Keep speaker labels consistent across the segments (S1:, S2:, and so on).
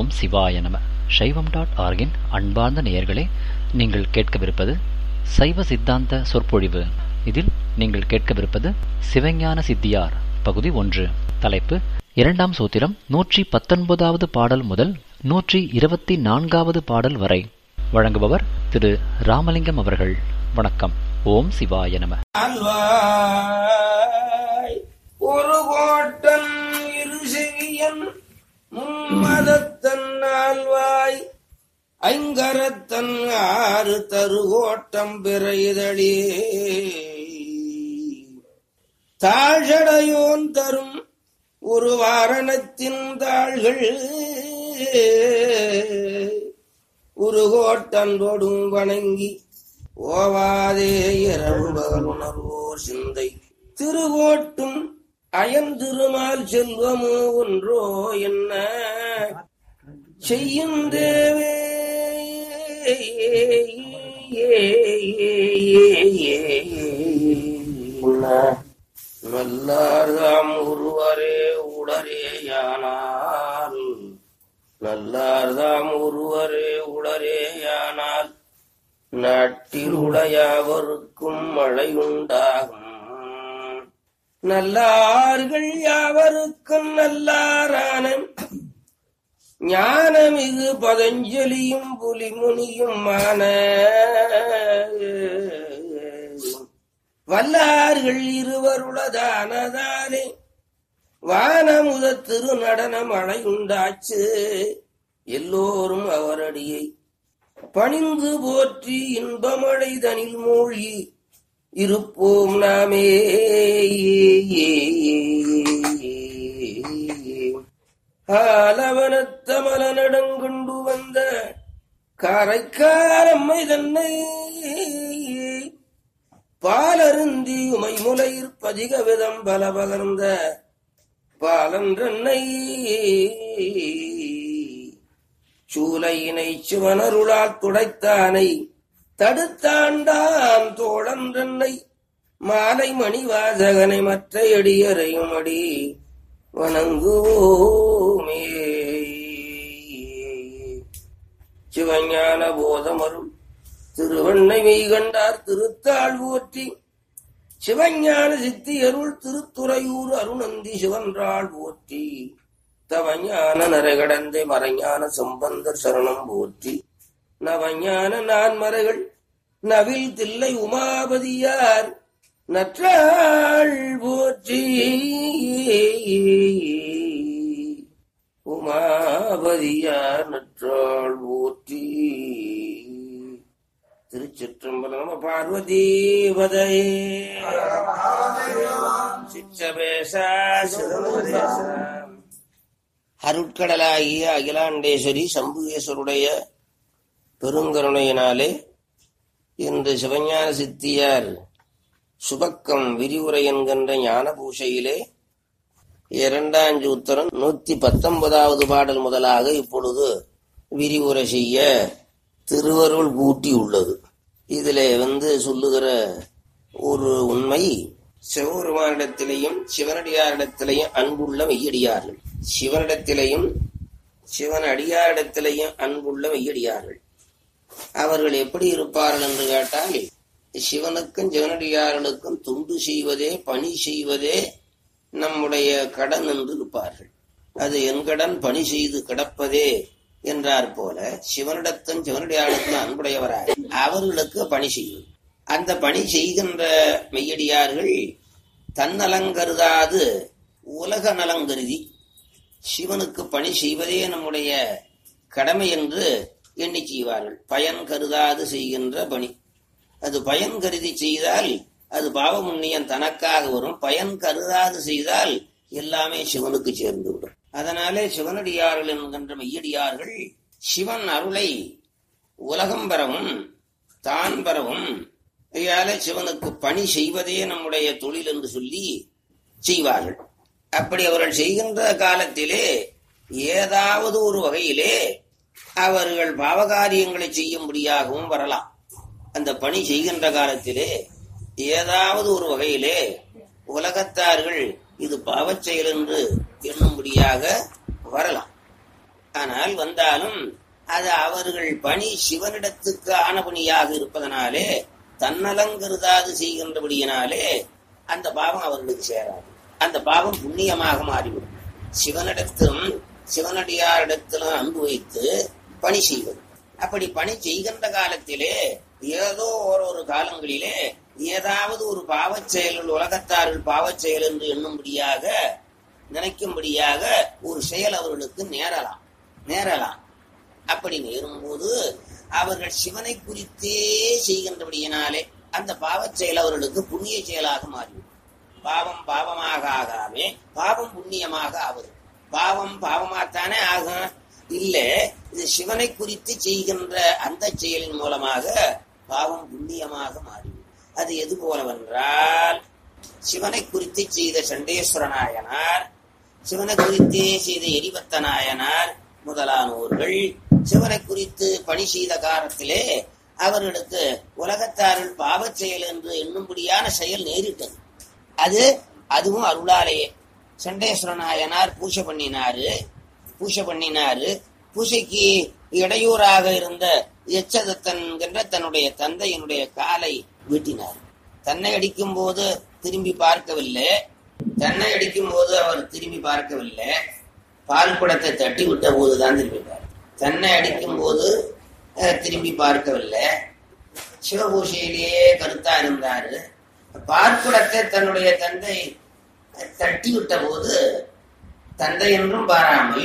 S1: ஓம் சிவாய நம சைவம் டாட் ஆர்கின் அன்பார்ந்த நேயர்களே நீங்கள் கேட்கவிருப்பது சைவ சித்தாந்த சொற்பொழிவு இதில் நீங்கள் கேட்கவிருப்பது சிவஞான சித்தியார் பகுதி ஒன்று தலைப்பு இரண்டாம் சூத்திரம் நூற்றி பத்தொன்பதாவது பாடல் முதல் நூற்றி இருபத்தி நான்காவது பாடல் வரை வழங்குபவர் திரு ராமலிங்கம் அவர்கள் வணக்கம் ஓம் சிவாய நம
S2: ஆழ்வாய் ஒரு கோட்டன் இரு செவியன் மும்மதத்தன் ஆழ்வாய் ஐங்கரத்தன் ஆறு தருகோட்டம் பிறைதழே தாழ்சடையோன் தரும் ஒரு வாரணத்தின் தாள்கள் ஒரு கோட்டன்போடும் வணங்கி ஓவாதே இரவு பகலுணர்வோர் சிந்தை திருவோட்டும் அயந்திருமால் செல்வமோ ஒன்றோ என்ன செய்யும் தேவே நல்லார்தாம் ஒருவரே உடரேயானால் நல்லார்தாம் ஒருவரே உடரேயானால் நாட்டில் உடையாவருக்கும் மழை உண்டாகும் நல்லார்கள் யாவருக்கும் நல்லாரான ஞானமிகு பதஞ்சலியும் புலிமுனியும் மான வல்லார்கள் இருவருளதானதானே வானமுத திரு நடன மழை உண்டாச்சு எல்லோரும் அவரடியை பணிந்து போற்றி இன்பமழை தனில் மூழ்கி இருப்போம் நாமே ஆலவனத்தமல நடங்கொண்டு வந்த காரைக்காரம்மை தன்னை பாலருந்தி உமை முலையிற் பதிக விதம் பல பகர்ந்த பாலன்றன்னை சூலையினை சிவனருளால் துடைத்தானை தடுத்தாண்டான் தோழன்றன்னை மாலை மணிவாசகனை மற்ற எடியறையும் அடி வணங்குவோமே சிவஞான போதமருள் திருவண்ணை மெய்கண்டார் திருத்தாள் போற்றி சிவஞான சித்தியருள் திருத்துறையூர் அருணந்தி சிவன்றாள் போற்றி தவஞான நரகடந்தை மறைஞான சம்பந்தர் சரணம் போற்றி நவஞான நான்மறைகள் நவில் தில்லை உமாபதியார் நற்றாள் போற்றி உமாபதியார் நற்றாள் போற்றி திருச்சிற்றம்பலம் பார்வதி பதையே சிச்சபேசா சிதம்பரேசா அருட்கடலாகிய அகிலாண்டேஸ்வரி சம்புகேஸ்வருடைய பெருங்கருணையினாலே இன்று சிவஞான சித்தியார் சுபக்கம் விரிவுரை என்கின்ற ஞான பூஷையிலே இரண்டாஞ்சு உத்தரம் நூத்தி பத்தொன்பதாவது பாடல் முதலாக இப்பொழுது விரிவுரை செய்ய திருவருள் கூட்டி உள்ளது இதிலே வந்து சொல்லுகிற ஒரு உண்மை சிவபெருமானிடத்திலேயும் சிவனடியாரிடத்திலேயும் அன்புள்ள மெய்யடியார்கள் சிவனிடத்திலேயும் சிவன் அடியாரிடத்திலேயும் அன்புள்ள மெய்யடியார்கள் அவர்கள் எப்படி இருப்பார்கள் என்று கேட்டால் சிவனுக்கும் சிவனடியார்களுக்கும் துண்டு செய்வதே பணி செய்வதே நம்முடைய கடன் என்று இருப்பார்கள் அது என் கடன் பணி செய்து கிடப்பதே என்றார் போல சிவனிடத்தும் சிவனடியார்களுக்கும் அன்புடையவராக அவர்களுக்கு பணி செய்வது அந்த பணி செய்கின்ற மெய்யடியார்கள் தன்னலங்கருதாது உலக நலங்கருதி சிவனுக்கு பணி செய்வதே நம்முடைய கடமை என்று எண்ணி செய்வார்கள் பயன் கருதாது செய்கின்ற பணி அது பயன் கருதி செய்தால் அது பாவமுன்னியம் தனக்காக வரும் பயன் கருதாது செய்தால் எல்லாமே சிவனுக்கு சேர்ந்து விடும் அதனாலே சிவனடியார்கள் என்கின்ற மெய்யடியார்கள் சிவன் அருளை உலகம் பெறவும் தான் பெறவும் ஐயால சிவனுக்கு பணி செய்வதே நம்முடைய தொழில் என்று சொல்லி செய்வார்கள் அப்படி அவர்கள் செய்கின்ற காலத்திலே ஏதாவது ஒரு வகையிலே அவர்கள் பாவகாரியங்களை செய்யும்படியாகவும் வரலாம் அந்த பணி செய்கின்ற காலத்திலே ஏதாவது ஒரு வகையிலே உலகத்தார்கள் இது பாவச் செயல் என்று எண்ணும்படியாக வரலாம் ஆனால் வந்தாலும் அது அவர்கள் பணி சிவனிடத்துக்கு ஆன பணியாக இருப்பதனாலே தன்னலங்கருதாது செய்கின்றபடியினாலே அந்த பாவம் அவர்களுக்கு சேராது அந்த பாவம் புண்ணியமாக மாறிவிடும் சிவனிடத்திலும் சிவனடியாரிடத்திலும் அன்பு வைத்து பணி செய்வது அப்படி பணி செய்கின்ற காலத்திலே ஏதோ ஒரு ஒரு காலங்களிலே ஏதாவது ஒரு பாவச் செயல்கள் உலகத்தார்கள் பாவச் செயல் என்று எண்ணும்படியாக நினைக்கும்படியாக ஒரு செயல் அவர்களுக்கு நேரலாம் நேரலாம் அப்படி நேரும்போது அவர்கள் சிவனை குறித்தே செய்கின்றபடியினாலே அந்த பாவச் செயல் அவர்களுக்கு புண்ணிய செயலாக மாறிவிடும் பாவம் பாவமாக ஆகாமே பாவம் புண்ணியமாக ஆவது பாவம் பாவமாகத்தானே ஆகும் இல்ல இது சிவனை குறித்து செய்கின்ற அந்த செயலின் மூலமாக பாவம் புண்ணியமாக மாறிவிடும் அது எது போலவென்றால் சிவனை குறித்து செய்த சண்டேஸ்வர நாயனார் சிவனை குறித்தே செய்த எரிபத்த நாயனார் முதலானோர்கள் சிவனை குறித்து பணி செய்த காலத்திலே அவர்களுக்கு உலகத்தாரில் பாவச் செயல் என்று எண்ணும்படியான செயல் நேரிட்டது அது அதுவும் அருளாலேயே சண்டேஸ்வர நாயனார் பூஜை பண்ணினாரு பூஜை பண்ணினாரு பூஜைக்கு இடையூறாக இருந்த எச்சதத்தன் என்ற தன்னுடைய தந்தையினுடைய காலை வெட்டினார் தன்னை அடிக்கும் போது திரும்பி பார்க்கவில்லை தன்னை அடிக்கும் போது அவர் திரும்பி பார்க்கவில்லை பால் குடத்தை தட்டி விட்ட போதுதான் திரும்பிட்டார் தன்னை அடிக்கும் போது அஹ், திரும்பி பார்க்கவில்லை சிவபூஷையிலேயே கருத்தா இருந்தாரு பார்க்குடத்தை தன்னுடைய தந்தை தட்டி விட்ட போது தந்தை என்றும் பாராமல்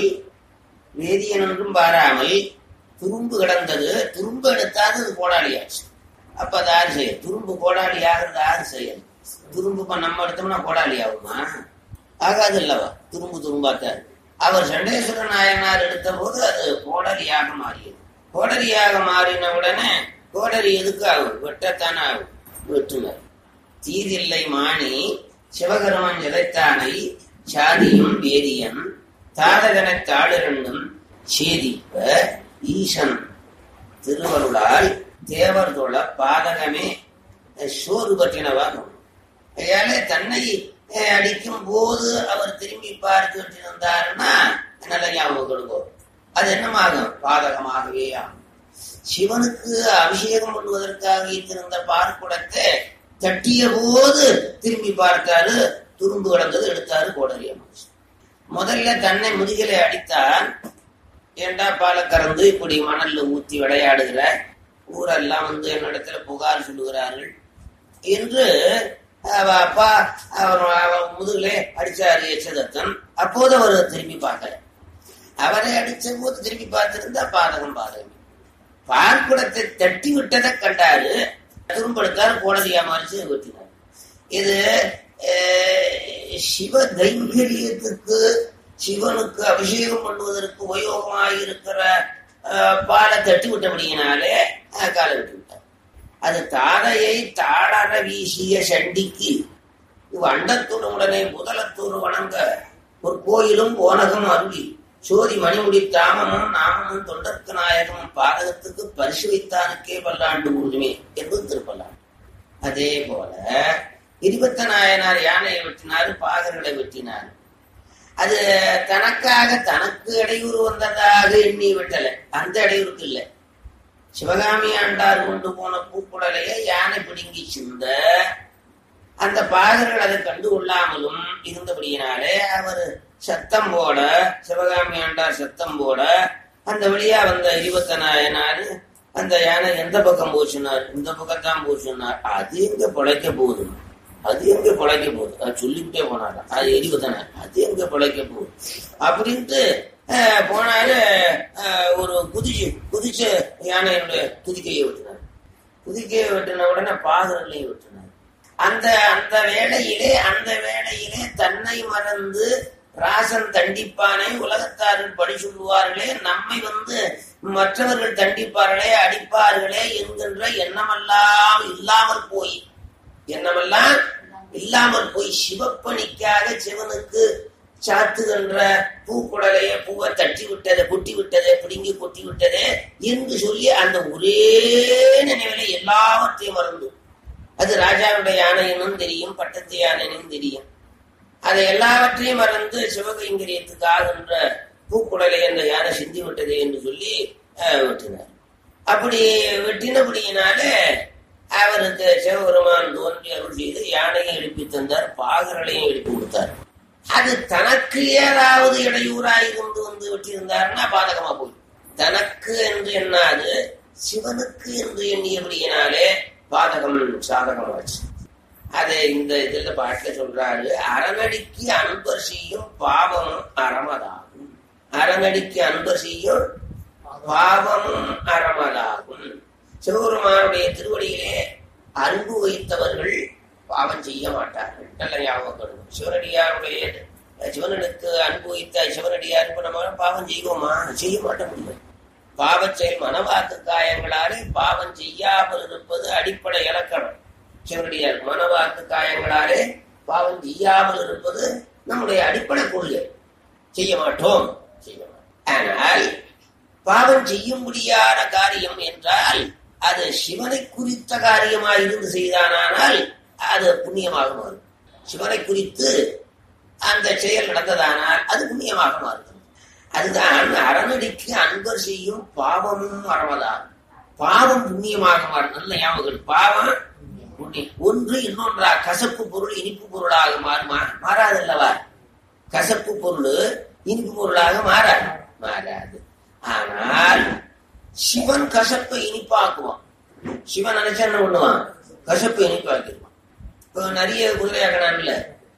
S2: வேதியன் என்றும் பாராமல் துரும்பு கிடந்தது துரும்பு எடுத்தாது அது கோடாளியாச்சு அப்ப அது யாரு செயல் துரும்பு கோடாளி ஆகிறது யாரு செயல் துரும்பு இப்ப நம்ம எடுத்தோம்னா கோடாளி ஆகுமா ஆகாது இல்லவா துரும்பு துரும்பாத்தாரு அவர் சண்டேஸ்வர நாயனார் எடுத்த போது அது கோடரியாக மாறியது கோடரியாக மாறின உடனே கோடரி எதுக்கு ஆகும் வெட்டத்தானே ஆகும் வெட்டுனர் தீதில்லை மாணி சிவகருமன் ஜெதைத்தானை சாதியும் வேதியன் தாதகனத் தாளிரண்டும் சேதிப்ப ஈசன் திருவருளால் தேவர் தொழ பாதகமே சோறு பற்றினவாகும் அதனால தன்னை அஹ், அடிக்கும் போது அவர் திரும்பி பார்த்துட்டு இருந்தாருன்னா நல்ல ஞாபகம் கொடுக்கும் அது என்னமாகும் பாதகமாகவே ஆகும் சிவனுக்கு அபிஷேகம் பண்ணுவதற்காக வைத்திருந்த பார்க்குடத்தை தட்டிய போது திரும்பி பார்த்தாரு துரும்பு கிடந்தது எடுத்தாரு கோடரியம்மன் முதல்ல தன்னை முதுகிலே அடித்தான் ஏண்டா பாலை கறந்து இப்படி மணல்ல ஊத்தி விளையாடுகிற ஊரெல்லாம் வந்து என்னிடத்துல புகார் சொல்லுகிறார்கள் என்று அவ அப்பா அவர் அவர் முதுகிலே அடிச்சாரு எச்சதத்தன் அப்போது அவர் திரும்பி பார்க்கல அவரை அடிச்ச போது திரும்பி பார்த்திருந்தா பாதகம் பாதகம் பார்க்குடத்தை தட்டி விட்டதை கண்டாரு திரும்பெடுத்தாரு கோடதியா மாறிச்சு வெட்டினார் இது அஹ், சிவ கைங்கரியத்துக்கு சிவனுக்கு அபிஷேகம் பண்ணுவதற்கு உபயோகமாயிருக்கிற அஹ், பாலை தட்டி விட்டபடியினாலே அஹ், காலை விட்டு விட்டார் அது தாதையை தாளர வீசிய சண்டிக்கு இவ் அண்டத்துடனுடனே முதலத்தூர் வணங்க ஒரு கோயிலும் ஓனகம் அருளி சோதி மணிமுடி தாமமும் நாமமும் தொண்டர்க்கு நாயகமும் பாதகத்துக்கு பரிசு வைத்தானுக்கே பல்லாண்டு உண்டுமே என்பது திருப்பல்லாண்டு அதே போல இருபத்த நாயனார் யானையை வெட்டினாரு பாகர்களை வெட்டினார் அது தனக்காக தனக்கு இடையூறு வந்ததாக எண்ணி வெட்டல அந்த இடையூறுக்கு இல்லை சிவகாமி ஆண்டார் கொண்டு போன பூக்குடலையை யானை பிடுங்கி சிந்த அந்த பாகர்கள் அதை கண்டு கொள்ளாமலும் இருந்தபடியினாலே அவர் சத்தம் போட சிவகாமி ஆண்டார் சத்தம் போட அந்த வழியா வந்த இருபத்த நாயனாரு அந்த யானை எந்த பக்கம் போச்சுனார் இந்த பக்கத்தான் போச்சுனார் அது எங்க பிழைக்க போகுது அது எங்க பிழைக்க போகுது அது சொல்லிக்கிட்டே போனாராம் அது எரிபத்தன அது எங்க பிழைக்க போகுது அப்படின்ட்டு அஹ், போனாரு அஹ், ஒரு குதிச்சு குதிச்ச யானையினுடைய துதிக்கையை விட்டுனார் குதிக்கையை வெட்டின உடனே பாகர்களையும் வெட்டினார் அந்த அந்த வேளையிலே அந்த வேளையிலே தன்னை மறந்து ராசன் தண்டிப்பானை உலகத்தார்கள் படி சொல்லுவார்களே நம்மை வந்து மற்றவர்கள் தண்டிப்பார்களே அடிப்பார்களே என்கின்ற எண்ணமெல்லாம் இல்லாமல் போய் எண்ணமெல்லாம் இல்லாமல் போய் சிவப்பணிக்காக சிவனுக்கு சாத்துகின்ற பூக்குடலைய பூவை தட்டி விட்டதை கொட்டி விட்டதை பிடுங்கி கொட்டி விட்டதே என்று சொல்லி அந்த ஒரே நினைவில எல்லாவற்றையும் மறந்து அது ராஜாவுடைய யானையினும் தெரியும் பட்டத்து யானையினும் தெரியும் அதை எல்லாவற்றையும் மறந்து சிவகைங்கரியத்துக்கு ஆகின்ற பூக்குடலை என்ற யானை சிந்தி விட்டதே என்று சொல்லி அஹ், வெட்டினார் அப்படி வெட்டினபடியினாலே அவருக்கு சிவபெருமான் தோன்றி அருள் செய்து யானையும் எழுப்பி தந்தார் பாகர்களையும் எழுப்பி கொடுத்தார் அது தனக்கு ஏதாவது இடையூறாய் இருந்து வந்து விட்டிருந்தாருன்னா பாதகமா போய் தனக்கு என்று எண்ணாது சிவனுக்கு என்று எண்ணியபடியினாலே பாதகம் சாதகமாச்சு அது இந்த இதுல பாட்டுல சொல்றாரு அறநடிக்கு அன்பர் செய்யும் பாவமும் அறமதாகும் அறநடிக்கு அன்பர் செய்யும் பாவமும் அறமதாகும் சிவபெருமானுடைய திருவடியிலே அன்பு வைத்தவர்கள் பாவம் செய்ய மாட்டார்கள் நல்ல ஞாபகம் கொள்ளும் சிவனடியாருடைய சிவனுக்கு அன்பு வைத்த சிவனடியாருக்கு நம்ம பாவம் செய்வோமா செய்ய மாட்ட முடியும் பாவச் செயல் மனவாக்கு காயங்களாலே பாவம் செய்யாமல் இருப்பது அடிப்படை இலக்கணம் சிவனடியார் மனவாக்கு காயங்களாலே பாவம் செய்யாமல் இருப்பது நம்முடைய அடிப்படை கொள்கை செய்ய மாட்டோம் செய்ய மாட்டோம் ஆனால் பாவம் செய்ய முடியாத காரியம் என்றால் அது சிவனை குறித்த காரியமாக இருந்து செய்தானால் அது புண்ணியமாக மாறும் சிவனை குறித்து அந்த செயல் நடந்ததானால் அது புண்ணியமாக மாறும் அதுதான் அறநடிக்கு அன்பர் செய்யும் பாவமும் அறவதான் பாவம் புண்ணியமாக மாறும் நல்ல ஞாபகம் பாவம் புண்ணியம் ஒன்று இன்னொன்றா கசப்பு பொருள் இனிப்பு பொருளாக மாறுமா மாறாதல்லவா கசப்பு பொருள் இனிப்பு பொருளாக மாறாது மாறாது ஆனால் சிவன் கசப்பை இனிப்பாக்குவான் சிவன் நினைச்சா என்ன பண்ணுவான் கசப்பை இனிப்பாக்கிடுவான் இப்போ நிறைய குதிரையாக்கணான்ல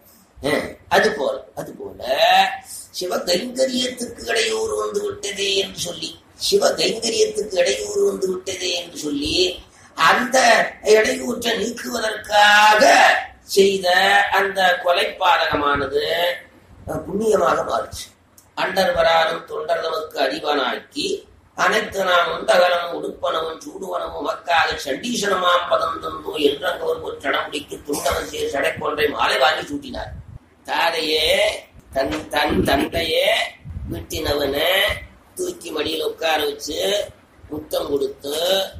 S2: அது போல அது போல சிவ கைங்கரியத்துக்கு இடையூறு வந்து விட்டதே என்று சொல்லி சிவ கைங்கரியத்துக்கு இடையூறு வந்து விட்டதே என்று சொல்லி அந்த இடையூற்றை நீக்குவதற்காக செய்த அந்த கொலைப்பாதகமானது அஹ், புண்ணியமாக மாறுச்சு அண்டர் வராலும் தொண்டர் நமக்கு அதிபனாக்கி அனைத்து நாம் உண்டகலம் உடுப்பனவும் சூடுவனவும் உமக்காக சண்டீசனமாம் பதம் தந்தோ என்றங்க ஒரு சடமுடிக்கு துண்டவன் சேர் சடைக்கொன்றை மாலை வாங்கி சூட்டினார் தாதையே தன் தன் தந்தையே விட்டினவனை தூக்கி மடியில் உட்கார வச்சு முத்தம் கொடுத்து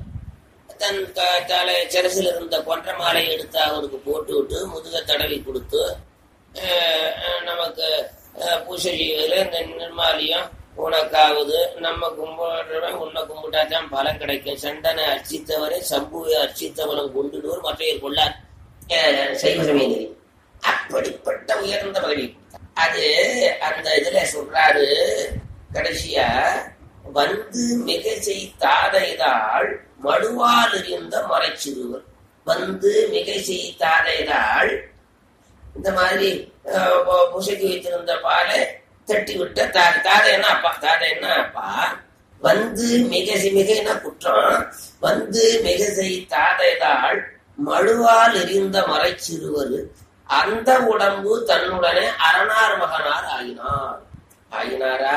S2: தன் க- தலை சிரசில் இருந்த கொன்ற மாலை எடுத்து அவனுக்கு போட்டு விட்டு முதுக தடவி கொடுத்து அஹ், அஹ், நமக்கு அஹ், பூசை செய்வதில் இந்த நிர்மாலியம் உனக்காவது நம்ம கும்பிடுறவன் உன்னை கும்பிட்டா தான் பலன் கிடைக்கும் சண்டனை அர்ச்சித்தவரை சம்புவை அர்ச்சித்தவனும் கொண்டுடுவர் மற்றையர் கொள்ளார் அஹ், சைவ சமயநெறி அப்படிப்பட்ட உயர்ந்த வழி அது அந்த இதுல சொல்றாரு கடைசியா வந்து மிகை தாதைதாள் மடுவால் எறிந்த மறைச்சிறுவர் வந்து மிகை தாதைதாள் இந்த மாதிரி அஹ், பு- புசைக்கு வைத்திருந்த பாலை தட்டி விட்ட தாதை தாதை என்ன அப்பா தாதை என்ன அப்பா வந்து மிக மிகைன குற்றம் வந்து மிகை தாதைதாள் மழுவால் எரிந்த மறைச்சிறுவர் அந்த உடம்பு தன்னுடனே அரணார் மகனார் ஆயினார் ஆயினாரா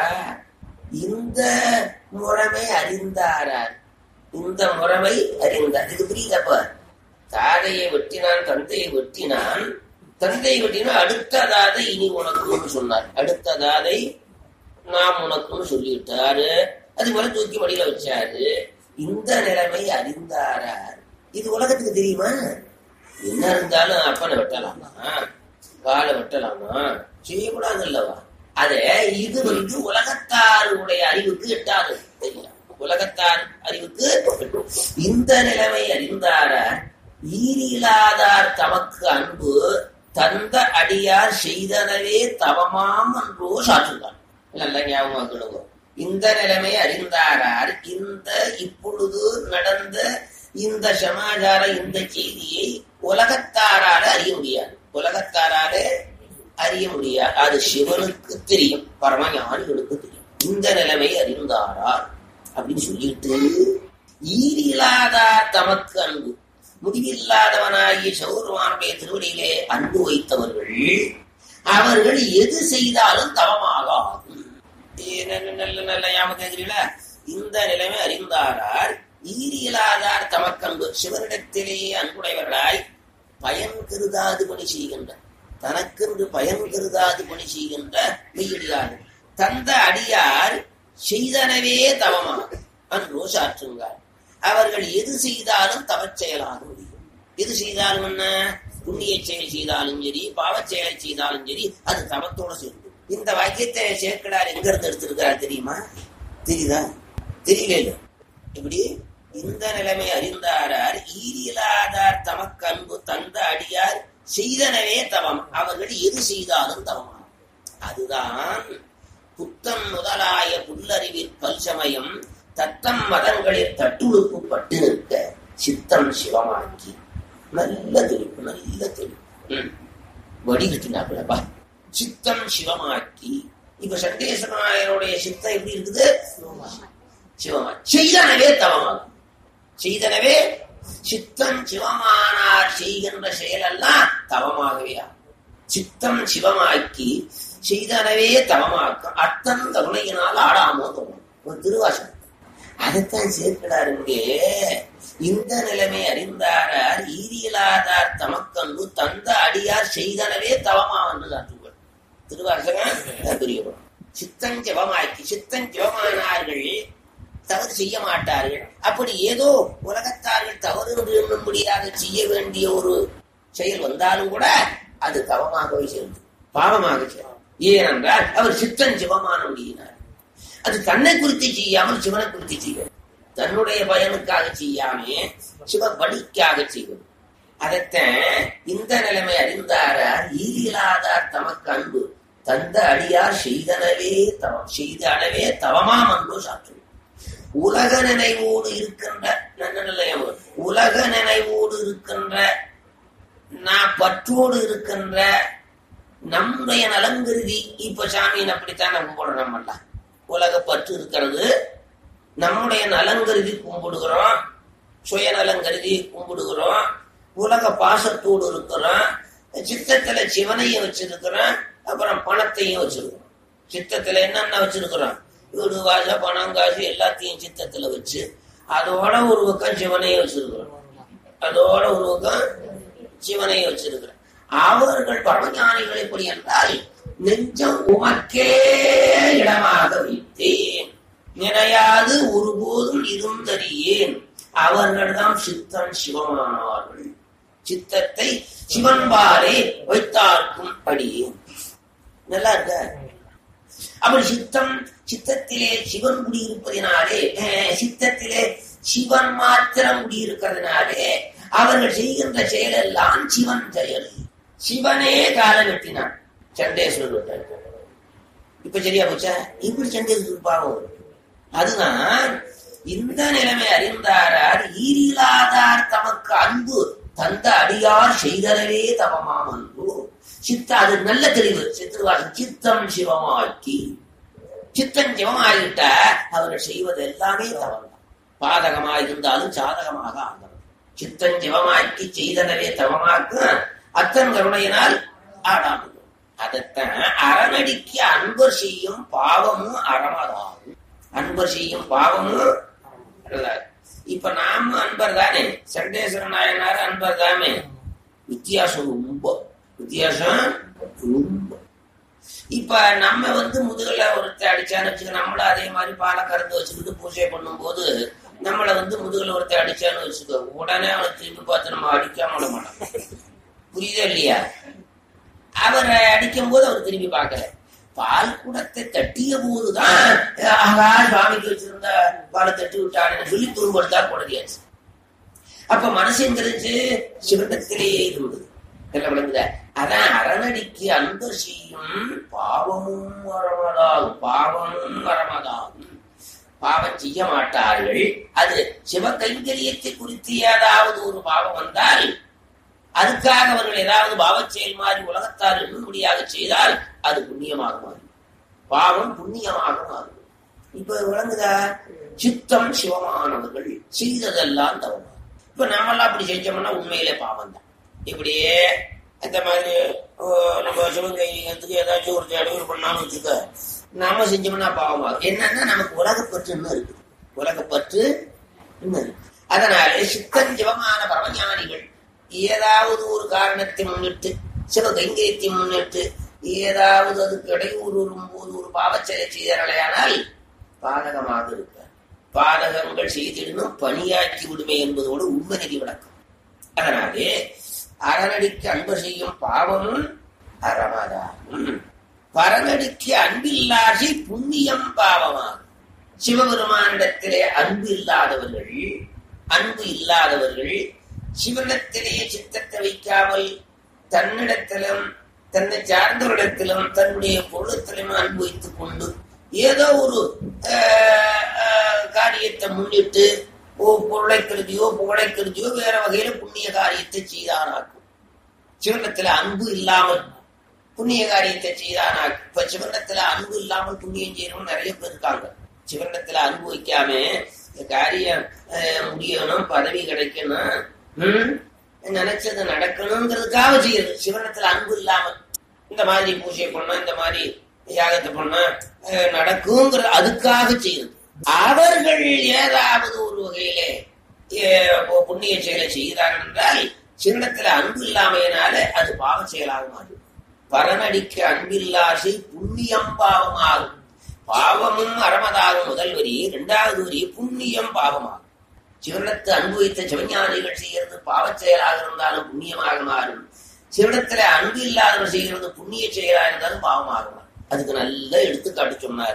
S2: இந்த முறைமை அறிந்தாரார் இந்த முறைமை அறிந்தார் இது புரியுதப்ப தாதையை வெட்டினான் தந்தையை வெட்டினான் தந்தையை வெட்டினா அடுத்ததாதை இனி உனக்குன்னு சொன்னார் அடுத்ததாதை நாம் உனக்குன்னு சொல்லிவிட்டாரு அது போல தூக்கி மடியில வச்சாரு இந்த நிலைமை அறிந்தாரார் இது உலகத்துக்கு தெரியுமா என்ன இருந்தாலும் அப்பனை வெட்டலாமா காலை வெட்டலாமா செய்யக்கூடாது அல்லவா அதே இது வந்து உலகத்தாருடைய அறிவுக்கு எட்டாது தெரியும் உலகத்தார் அறிவுக்கு எட்டும். இந்த நிலைமை அறிந்தார ஈரிலாதார் தமக்கு அன்பு தந்த அடியார் செய்தனவே தவமாம் என்றோ சாற்றுகிறார் நல்ல ஞாபகம் இந்த நிலைமை அறிந்தாரார் இந்த இப்பொழுது நடந்த இந்த சமாச்சார இந்த செய்தியை உலகத்தாரால அறிய முடியாது உலகத்தாரால அறிய முடியாது அது சிவனுக்கு தெரியும் பரமஞானிகளுக்கு தெரியும் இந்த நிலைமை அறிந்தாரார் அப்படின்னு சொல்லிட்டு ஈரில்லாதார் தமக்கு அன்பு முடிவில்லாதவனாகிய சௌரவானுடைய திருவடியிலே அன்பு வைத்தவர்கள் அவர்கள் எது செய்தாலும் தவமாக ஆகும் ஏ, நல்ல நல்ல நல்ல ஞாபகம் கேட்கிறீங்களா இந்த நிலைமை அறிந்தாரார் ஈரியலாதார் தமக்கன்பு சிவனிடத்திலேயே அன்புடையவர்களாய் பயன் கருதாது பணி செய்கின்ற தனக்கென்று பயன் கருதாது பணி செய்கின்ற மெய்யடியார்கள் தந்த அடியார் செய்தனவே தவமாக அன்றோ சாற்றுங்கார் அவர்கள் எது செய்தாலும் தவச் செயலாக முடியும் எது செய்தாலும் என்ன புண்ணிய செயல் செய்தாலும் சரி பாவச் செயலை செய்தாலும் சரி அது தவத்தோட சேர்ந்து இந்த வாக்கியத்தை சேர்க்கடார் எங்க இருந்து எடுத்திருக்கிறார் தெரியுமா தெரியுதா தெரியல இப்படி இந்த நிலைமை அறிந்தாரார் ஈரிலாதார் தமக்கு அன்பு தந்த அடியார் செய்தனவே தவம் அவர்கள் எது செய்தாலும் தவமாம் அதுதான் புத்தம் முதலாய புல்லறிவில் பல்சமயம் தத்தம் மதங்களில் தட்டுழுப்பு பட்டு நிற்க சித்தம் சிவமாக்கி நல்ல தெளிப்பு நல்ல தெளிப்பு ம். வடிகட்டினாப்புலப்பா சித்தம் சிவமாக்கி இப்ப சண்டேஸ்வரனாயருடைய சித்தம் எப்படி இருக்குது சிவமா செய்தனவே தவமாகும் செய்தனவே சித்தம் சிவமானார் செய்கின்ற செயலெல்லாம் தவமாகவே ஆகும். சித்தம் சிவமாக்கி செய்தனவே தவமாக்கும் அத்தன் கருணையினால் ஆடாமோ தோணும் ஒரு திருவாசகம் அதைத்தான் சேர்க்கிறார் இங்கே இந்த நிலைமை அறிந்தாரார் ஈரியலாதார் தமக்கன்பு தந்த அடியார் செய்தனவே தவமா என்று காட்டுங்கள் திருவாசகம் பெரியவரும் சித்தம் சிவமாக்கி சித்தம் சிவமானார்கள் தவறு செய்ய மாட்டார்கள் அப்படி ஏதோ உலகத்தார்கள் தவறு என்று எண்ணும்படியாக செய்ய வேண்டிய ஒரு செயல் வந்தாலும் கூட அது தவமாகவே சேர்ந்து பாவமாக சேரும் ஏனென்றால் அவர் சித்தன் சிவமான முடியினார் அது தன்னை குறித்து செய்யாமல் சிவனை குறித்து செய்வது தன்னுடைய பயனுக்காக செய்யாமே சிவ பலிக்காக செய்வது அதைத்தான் இந்த நிலைமை அறிந்தாரார் ஈரிலாதார் தமக்கு அன்பு தந்த அடியார் செய்தனவே தவம் செய்த அளவே தவமாம் அன்பு சாற்றும் உலக நினைவோடு இருக்கின்ற நல்ல நிலையம் உலக நினைவோடு இருக்கின்ற நான் பற்றோடு இருக்கின்ற நம்முடைய நலங்கருதி இப்ப சாமியின் அப்படித்தான் நம்ம கும்பிடுறோம் எல்லாம் உலக பற்று இருக்கிறது நம்முடைய நலங்கருதி கும்பிடுகிறோம் சுயநலம் கருதி கும்பிடுகிறோம் உலக பாசத்தோடு இருக்கிறோம் சித்தத்துல சிவனையும் வச்சிருக்கிறோம் அப்புறம் பணத்தையும் வச்சிருக்கிறோம் சித்தத்துல என்னென்ன வச்சிருக்கிறோம் வீடு வாச பணம் காசு எல்லாத்தையும் சித்தத்துல வச்சு அதோட ஒரு பக்கம் சிவனையும் வச்சிருக்கிறோம் அதோட ஒரு பக்கம் சிவனையும் வச்சிருக்கிறோம் அவர்கள் பரமஞானிகள் எப்படி என்றால் நெஞ்சம் உமக்கே இடமாக வைத்தேன் நினையாது ஒருபோதும் இருந்தறியேன் அவர்கள்தான் சித்தம் சிவமானார்கள் சித்தத்தை சிவன்பாரே வைத்தார்க்கும் அடியேன் நல்லா இருக்க அப்படி சித்தம் சித்தத்திலே சிவன் குடியிருப்பதினாலே அஹ், சித்தத்திலே சிவன் மாத்திரம் குடியிருக்கிறதுனாலே அவர்கள் செய்கின்ற செயலெல்லாம் சிவன் செயல் சிவனே காலம் வெட்டினான் சண்டேஸ்வரர் விட்டார் இப்ப சரியா போச்சா இப்படி சண்டேஸ்வரர் பாவம் வரும். அதுதான் இந்த நிலைமை அறிந்தாரார் ஈரிலாதார் தமக்கு அன்பு தந்த அடியார் செய்தரவே தவமாம் அன்பு சித்த அது நல்ல தெளிவு சித்திரவாசம் சித்தம் சிவமாக்கி சித்தம் சிவமாகிட்ட அவர்கள் செய்வது எல்லாமே தவறு பாதகமாக இருந்தாலும் சாதகமாக ஆகும் சித்தம் சிவமாக்கி செய்தனவே தவமாக்க அத்தன் கருணையினால் ஆடாமல் அதைத்தான் அறநடிக்கு அன்பர் செய்யும் பாவமும் அறமதாகும் அன்பர் செய்யும் பாவமும் அறமதாகும். இப்ப நாம அன்பர் தானே சண்டேஸ்வர நாயனார் அன்பர் தானே வித்தியாசம் ரொம்ப வித்தியாசம் ரொம்ப இப்ப நம்ம வந்து முதுகுல ஒருத்தர் அடிச்சான்னு வச்சுக்க நம்மளும் அதே மாதிரி பாலை கறந்து வச்சுக்கிட்டு பூஜை பண்ணும்போது நம்மளை வந்து முதுகுல ஒருத்தர் அடிச்சான்னு வச்சுக்கோ உடனே அவனை திரும்பி பார்த்து நம்ம அடிக்காம விட மாட்டோம் புரியுதா இல்லையா அவரை அடிக்கும் போது அவர் திரும்பி பார்க்கல பால் குடத்தை தட்டிய போதுதான் ஆகா சுவாமிக்கு வச்சிருந்த பாலை தட்டி விட்டான்னு சொல்லி துரும்படுத்தா குடதியாச்சு அப்ப மனசு எங்கிருச்சு சிவண்டத்திலேயே இருந்தது எல்லாம் விளங்குதா அதான் அரணடிக்கு அன்பு செய்யும் பாவமும் வரமதாகும் பாவமும் வரமதாகும் பாவம் செய்ய மாட்டார்கள் அது சிவ கைங்கரியத்தை குறித்து ஏதாவது ஒரு பாவம் வந்தால் அதுக்காக அவர்கள் ஏதாவது பாவச் செயல் மாறி உலகத்தார் எண்ணும்படியாக செய்தால் அது புண்ணியமாக மாறும் பாவம் புண்ணியமாக மாறும் இப்ப விளங்குதா சித்தம் சிவமானவர்கள் செய்ததெல்லாம் தவறு இப்ப நாமெல்லாம் அப்படி செஞ்சோம்னா உண்மையிலே பாவம் தான் இப்படியே இந்த மாதிரி ஓ, நம்ம சிவகையத்துக்கு ஏதாச்சும் ஒரு இடையூறு பண்ணாலும் வச்சுக்க நாம செஞ்சோம்னா பாவமாகும் என்னன்னா நமக்கு உலகப்பற்று இன்னும் இருக்கு உலகப்பற்று இன்னும் இருக்கு அதனால சித்தன் சிவமான பரமஞானிகள் ஏதாவது ஒரு காரணத்தை முன்னிட்டு சிவ கைங்கரியத்தை முன்னிட்டு ஏதாவது அதுக்கு இடையூறு வரும்போது ஒரு பாவச்செயலை செய்தார்களேயானால் பாதகமாக இருப்பார் பாதகங்கள் செய்திடனும் பணியாக்கி விடுமே என்பதோடு உண்மை நெறி விளக்கம் அதனாலே அறநடிக்கு அன்பு செய்யும் பாவமும் அறமாதாகும் பரநடிக்கு அன்பில்லாசி புண்ணியம் பாவமாகும் சிவபெருமானிடத்திலே அன்பு இல்லாதவர்கள் அன்பு இல்லாதவர்கள் சிவனிடத்திலேயே சித்தத்தை வைக்காமல் தன்னிடத்திலும் தன்னை சார்ந்தவரிடத்திலும் தன்னுடைய பொருளத்திலும் அன்பு வைத்துக் கொண்டு ஏதோ ஒரு ஆஹ், ஆஹ், காரியத்தை முன்னிட்டு ஓ பொருளை கருதியோ புகழை கருதியோ வேற வகையில புண்ணிய காரியத்தை செய்தானாக்கும் சிவனிடத்துல அன்பு இல்லாமல் புண்ணிய காரியத்தை செய்தானாக்கும் இப்ப சிவனிடத்துல அன்பு இல்லாமல் புண்ணியம் செய்யறவங்க நிறைய பேர் இருக்காங்க சிவனிடத்துல அன்பு வைக்காம இந்த காரியம் ஆஹ், முடியணும் பதவி கிடைக்கணும் ம், நினைச்சது நடக்கணுங்கிறதுக்காக செய்யுது சிவனிடத்துல அன்பு இல்லாமல் இந்த மாதிரி பூஜை பண்ணா இந்த மாதிரி யாகத்தை பண்ணா அஹ், நடக்குங்கிற அதுக்காக செய்யுது அவர்கள் ஏதாவது ஒரு வகையிலே அஹ், பு- புண்ணிய செயலை செய்கிறார்கள் என்றால் சின்னத்துல அன்பு இல்லாமையினால அது பாவ செயலாக மாறும் பரனடிக்கு அன்பில்லாசி புண்ணியம் பாவமாகும் பாவமும் அறமதாகும் முதல் வரி இரண்டாவது வரி புண்ணியம் பாவமாகும் சிவனத்து அனுபவித்த சிவஞானிகள் செய்கிறது பாவச் செயலாக இருந்தாலும் புண்ணியமாக மாறும் சிவனத்துல அன்பு இல்லாதவர் செய்கிறது புண்ணிய செயலா இருந்தாலும் பாவமாக மாறும் அதுக்கு நல்ல எடுத்துக்காட்டு சொன்னார்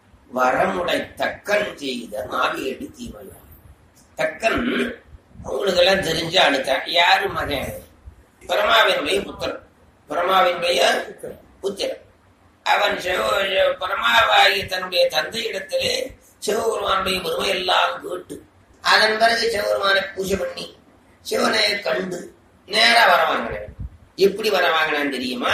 S2: வரமுடை தக்கன் செய்த மாவியடி தீமையா தக்கன் உங்களுக்கு எல்லாம் தெரிஞ்ச அழுத்தான் யாரு மகன் பரமாவினுடைய புத்திரன் பரமாவினுடைய புத்திரன் அவன் சிவ பரமாவாகி தன்னுடைய தந்தையிடத்திலே சிவபெருமானுடைய பெருமையெல்லாம் கேட்டு அதன் பிறகு சிவபெருமானை பூஜை பண்ணி சிவனை கண்டு நேரா வர வாங்கினேன் எப்படி வர வாங்கினான்னு தெரியுமா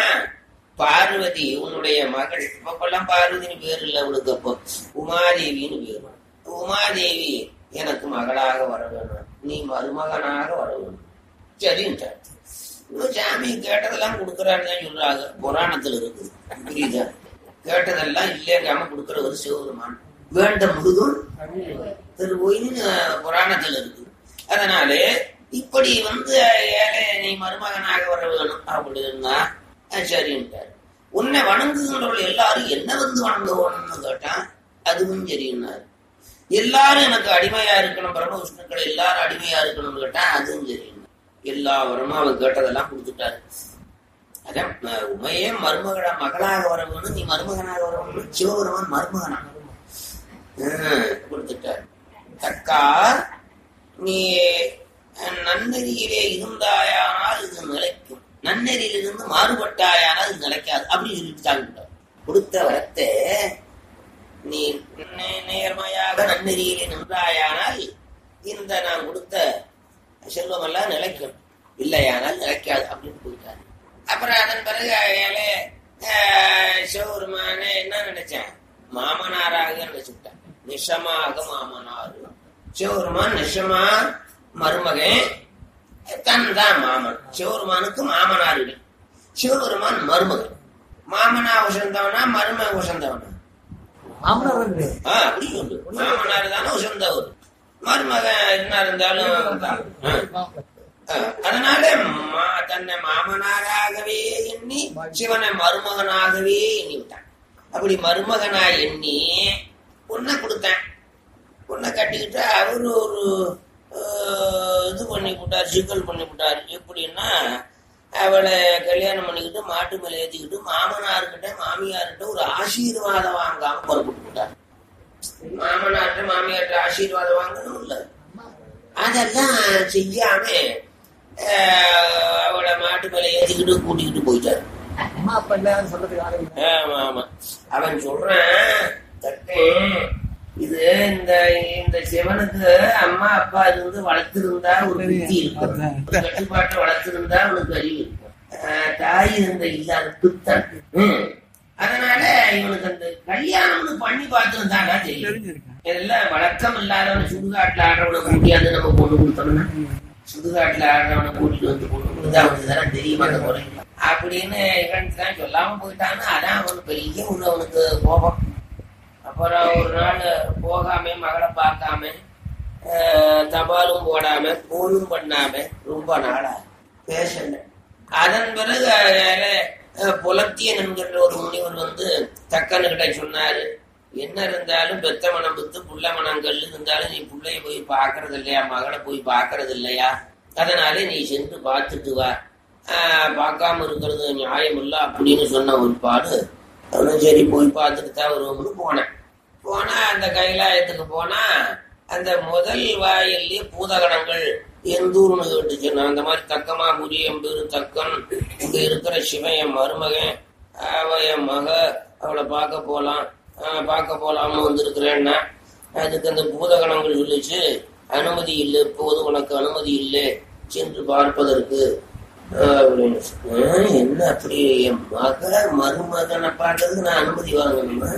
S2: பார்வதி உன்னுடைய மகள் இப்பெல்லாம் பார்வதின்னு பேர் இல்லை அவளுக்கு அப்போ உமாதேவின்னு பேர் உமாதேவி எனக்கு மகளாக வர வேணும் நீ மருமகனாக வர வேணும் சரின்ட்டார் இன்னும் சாமி கேட்டதெல்லாம் கொடுக்குறான்னு தான் சொல்றாங்க புராணத்துல இருக்குது புரியுதா கேட்டதெல்லாம் இல்லையாம கொடுக்கறவர் சிவபெருமான் வேண்ட முழுதும் திருவோயின்னு புராணத்துல இருக்கு அதனாலே இப்படி வந்து ஏழை நீ மருமகனாக வர வேணும் அப்படின்னா அஹ் சரின்ட்டார் உன்னை வணங்குகின்றவர்கள் எல்லாரும் என்ன வந்து வணங்குவோம்னு கேட்டான் அதுவும் சரின்னார் எல்லாரும் எனக்கு அடிமையா இருக்கணும் பரம விஷ்ணுக்கள் எல்லாரும் அடிமையா இருக்கணும்னு கேட்டான் அதுவும் சரின்னா எல்லா வரமும் அவன் கேட்டதெல்லாம் கொடுத்துட்டாரு அதான் ம- உமையே மருமகளா மகளாக வர வேணும் நீ மருமகனாக வர வேணும் சிவபெருமான் மருமகனா ஹம், கொடுத்துட்டார் தக்கா நீ அஹ், நன்னெறியிலே இருந்தாயானால் இது நிலைக்கும் நன்னெறியிலிருந்து மாறுபட்டாயானால் இது நிலைக்காது அப்படின்னு சொல்லிட்டு சாப்பிட்டார் கொடுத்த வரத்தை நீ நே- நேர்மையாக நன்னெறியிலே நின்றாயானால் இந்த நான் கொடுத்த செல்வமெல்லாம் நிலைக்கும் இல்லையானால் நிலைக்காது அப்படின்னு போயிட்டாரு அப்புறம் அதன் பிறகு அயாலே சிவபெருமான என்ன நினைச்சேன் மாமனாராக நினைச்சுட்டான் நிஷமாக மாமனார் சிவபெருமான் நிஷமா மருமகன் தன் தான் மாமன் சிவபெருமானுக்கு மாமனார் இல்லை சிவபெருமான் மருமகன் மாமனா உசந்தவனா மரும உசந்தவனா
S3: மாமனார் தான் கிடையாது.
S2: ஆ, அப்படி சொல்லு மாமனார் தானே உசந்தவர் மருமகன் என்ன இருந்தாலும் தான். ஆ. ஆ, அதனால மா- தன்னை மாமனாராகவே எண்ணி சிவனை மருமகனாகவே எண்ணி விட்டான் அப்படி மருமகனா எண்ணி பொண்ணை கொடுத்தேன் பொண்ணை கட்டிக்கிட்டு அவரு ஒரு ஆஹ், இது பண்ணி விட்டார் சிக்கல் பண்ணி விட்டார் எப்படின்னா அவளை கல்யாணம் பண்ணிக்கிட்டு மாட்டு மேல ஏத்திக்கிட்டு மாமனார்கிட்ட மாமியார்கிட்ட ஒரு ஆசீர்வாதம் வாங்காம புறப்பட்டு விட்டார் மாமனார்கிட்ட மாமியார்கிட்ட ஆசீர்வாதம் வாங்கணும் இல்ல அதெல்லாம் செய்யாம ஆஹ், அவளை மாட்டு மேல ஏத்திக்கிட்டு கூட்டிக்கிட்டு போயிட்டாரு
S3: அம்மா அப்பா இல்லைன்னு சொல்றதுக்கு ஆளே இல்லை.
S2: ஆமா ஆமா அவன் சொல்றான் தட்டேன் இது இந்த இந்த சிவனுக்கு அம்மா அப்பா இருந்து வளர்த்திருந்தா ஒரு புத்தி இருக்கும் கட்டுப்பாட்டை வளர்த்திருந்தா அவனுக்கு அறிவு இருக்கும் ஆஹ் தாய் இருந்த இல்லாத பித்தன் ம். அதனால இவனுக்கு அந்த கல்யாணம்னு பண்ணி பார்த்துருந்தானா தெரியும் இதெல்லாம் வழக்கம் இல்லாதவன் சுடுகாட்டுல ஆடுறவனுக்கு முடியாது நம்ம பொண்ணு கொடுத்தோம்னா சுடுகாட்டுல ஆடுறவனை கூட்டிட்டு வந்து பொண்ணு கொடுத்தா அவனுக்கு தானே தெரியுமா அந்த முறை அப்படின்னு இவன் தான் சொல்லாம போயிட்டான்னு அதான் அவனுக்கு பெரிய ஒண்ணு அவனுக்கு கோபம் அப்புறம் ஒரு நாள் போகாம மகளை பார்க்காம ஆஹ், தபாலும் போடாம போனும் பண்ணாம ரொம்ப நாளா பேசல அதன் பிறகு அஹ், புலத்தியன் என்கின்ற ஒரு முனிவர் வந்து தக்கனுகிட்ட சொன்னாரு என்ன இருந்தாலும் பெத்த மனம் வித்து புள்ள மனங்கள் இருந்தாலும் நீ புள்ளைய போய் பார்க்கறது இல்லையா மகளை போய் பார்க்கறது இல்லையா அதனாலே நீ சென்று பார்த்துட்டு வா ஆஹ், பார்க்காம இருக்கிறது நியாயம் இல்ல அப்படின்னு சொன்ன ஒரு பாடு அவனும் சரி போய் பார்த்துட்டு தான் வருவோம்னு போனேன் போனா அந்த கைலாயத்துக்கு போனா அந்த முதல் வாயிலே பூதகணங்கள் எந்தூர்னு கேட்டுச்சு நான் அந்த மாதிரி தக்கமா புரி எம்பேரு தக்கன் இங்க இருக்கிற சிவன் என் மருமகன் அவ என் மக அவளை பார்க்க போலாம் ஆஹ் பார்க்க போலாம்னு வந்திருக்கிறேன்னா அதுக்கு அந்த பூதகணங்கள் சொல்லிச்சு அனுமதி இல்லை இப்போது உனக்கு அனுமதி இல்லை சென்று பார்ப்பதற்கு ஆஹ் அப்படின்னு ஆஹ் என்ன அப்படி என் மக மருமகனை பார்க்கறதுக்கு நான் அனுமதி வாங்கணுமா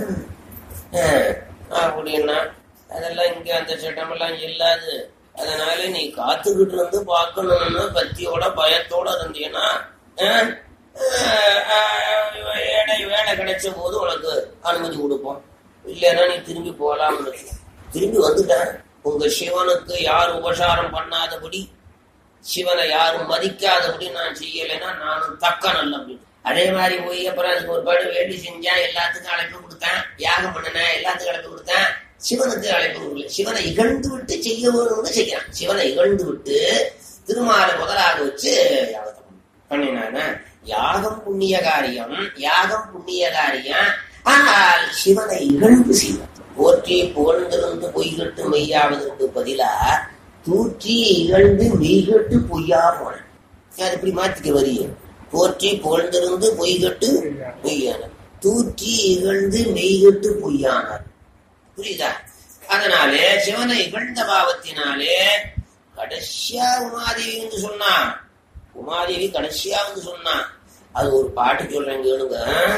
S2: ஆஹ் அப்படின்னா அதெல்லாம் இங்க அந்த சட்டமெல்லாம் இல்லாது அதனால நீ காத்துக்கிட்டு இருந்து பார்க்கணும்னு பக்தியோட பயத்தோட இருந்தீங்கன்னா ஆஹ், ஆஹ், ஆஹ், வேலை வேலை கிடைச்ச போது உனக்கு அனுமதி கொடுப்போம் இல்லைன்னா நீ திரும்பி போலாம்னு திரும்பி வந்துட்டேன் உங்க சிவனுக்கு யார் உபசாரம் பண்ணாதபடி சிவனை யாரும் மதிக்காதபடி நான் செய்யலைன்னா நானும் தக்கன் அல்ல அப்படின்னு அதே மாதிரி போய் அப்புறம் அதுக்கு ஒரு பாடு வேண்டி செஞ்சேன் எல்லாத்துக்கும் அழைப்பு கொடுத்தேன் யாகம் பண்ணினேன் எல்லாத்துக்கும் அழைப்பு கொடுத்தேன் சிவனுக்கு அழைப்பு கொடுக்கல சிவனை இகழ்ந்து விட்டு செய்ய வேணும்னு செய்யறான் சிவனை இகழ்ந்து விட்டு திருமாலை முதலாக வச்சு யாகத்தை பண்ணினான யாகம் புண்ணிய காரியம் யாகம் புண்ணிய காரியம் ஆனால் சிவனை இகழ்ந்து செய்வான் போற்றி புகழ்ந்திருந்து பொய்கட்டு மெய்யாவதற்கு பதிலா தூற்றி இகழ்ந்து மெய்கட்டு பொய்யா போனேன் அது இப்படி மாத்திக்க வரிய போற்றி புகழ்ந்திருந்து பொய்கட்டு மெய்யான தூற்றி இகழ்ந்து மெய்கட்டு பொய்யானார் புரியுதா அதனாலே சிவனை இகழ்ந்த பாவத்தினாலே கடைசியா உமாதேவி வந்து சொன்னான் உமாதேவி கடைசியா வந்து சொன்னான் அது ஒரு பாட்டு சொல்றேன் கேளுங்க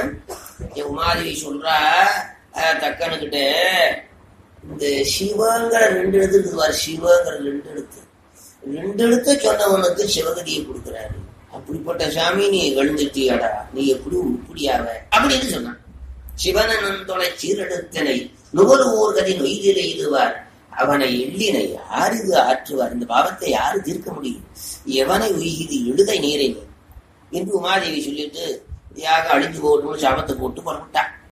S2: என் உமாதேவி சொல்றா அஹ், தக்கனுக்கிட்ட இந்த சிவங்கிற ரெண்டு எழுத்து இருக்குது பாரு, சிவங்கிற ரெண்டு எழுத்து ரெண்டு எழுத்து சொன்னவனுக்கு சிவகதியை கொடுக்குறாரு அப்படிப்பட்ட சாமி நீ எழுந்துட்டியாடா நீ எப்படி உருப்படியாவ அப்படின்னு சொன்னான் சிவனன் தொலை சீரெடுத்தனை நுகர்வோர் கதி நொய்தில் எய்துவார் அவனை எள்ளினை யார் இது ஆற்றுவார் இந்த பாவத்தை யாரு தீர்க்க முடியும் எவனை உய்கிது எழுதை நீரை என்று உமாதேவி சொல்லிட்டு யாக அழிஞ்சு போகணும்னு சாபத்தை போட்டு புறப்பட்டான்